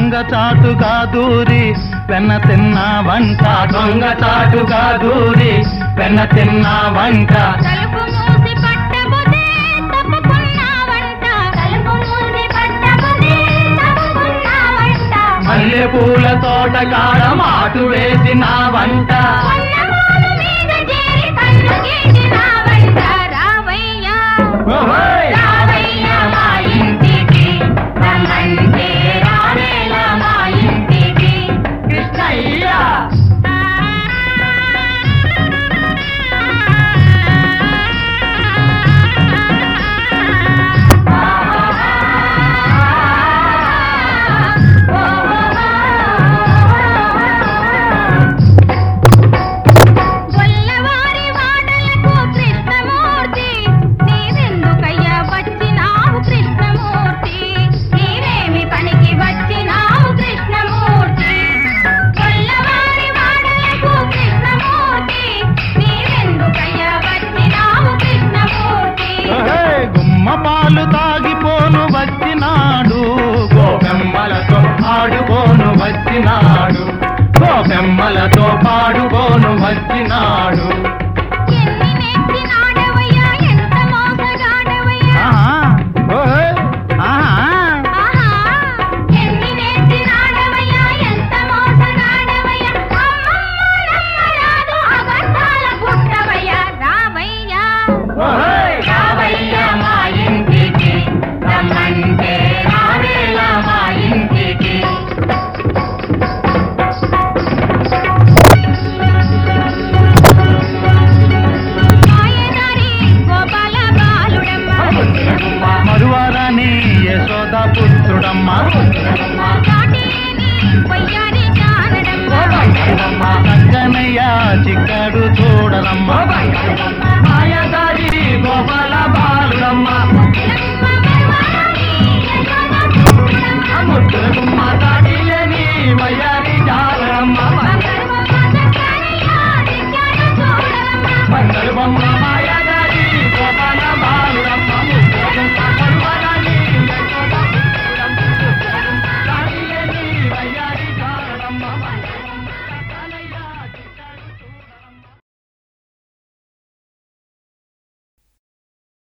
దొంగ చాటుగా దూరి వెన్న తిన్న వంట దొంగ చాటుగా దూరి వెన్న తిన్న వంట తలుపు మూసి పట్టబోతే తప్పుకున్నావంట తలుపు మూసి పట్టబోతే తప్పుకున్నావంట మల్లె పూల తోట కాడ మాటు వేసిన వంట కొన్నవాడు మీద చేరి కన్ను గీసినావంట రావయ్యా ఓహోయ్! రావయ్యా మా ఇంటికి రమ్మంటే రావేలా మా ఇంటికి కృష్ణయ్య గొల్లవారి వాడలకు కృష్ణమూర్తి నీవెందుకయ్యా వచ్చినావు కృష్ణమూర్తి నీవేమి పనికి వచ్చినావు కృష్ణమూర్తి గొల్లవారి వాడలకు కృష్ణమూర్తి నీవెందుకయ్యా వచ్చినావు కృష్ణమూర్తి ఓహోయ్! గుమ్మ పాలు తాగిపోను వచ్చినాడు గోపెమ్మలతో ఆడుకోను వచ్చినాడు గోపెమ్మలతో పాడుకోను వచ్చినాడు ఎన్ని నెచ్చినాడవయ్యా ఎంత మోసగాడవయ్యా ఆహా! ఓహోయ్! ఆహా! ఆహా ఎన్ని నెచ్చినాడవయ్యా ఎంత మోసగాడవయ్యా అమ్మమ్మరాదు అబద్ధాల పుట్టవయ్యా రావయ్యా ఓహోయ్! రావయ్యా మా ఇంటికి రమ్మంటే రావేలా మా ఇంటికి మాయదారి గోపాల బాలుడమ్మ మరువారాని యశోద పుత్రుడమ్మ చాటిని వయ్యారి జానడమ్మ చక్కనయ్య చిక్కడు చూడరమ్మ మాయదారి గోపాల బాలుడమ్మ ముద్దులకుమ్మ తాటిలేని వయ్యారి జాలరమ్మ మంగళ బొమ్మ మాయదారి గోపాల బాలుడమ్మ ముద్దులకుమ్మ మరువారాని యశోద పుత్రుడమ్మ తాటిలేని వయ్యారి జాలరమ్మ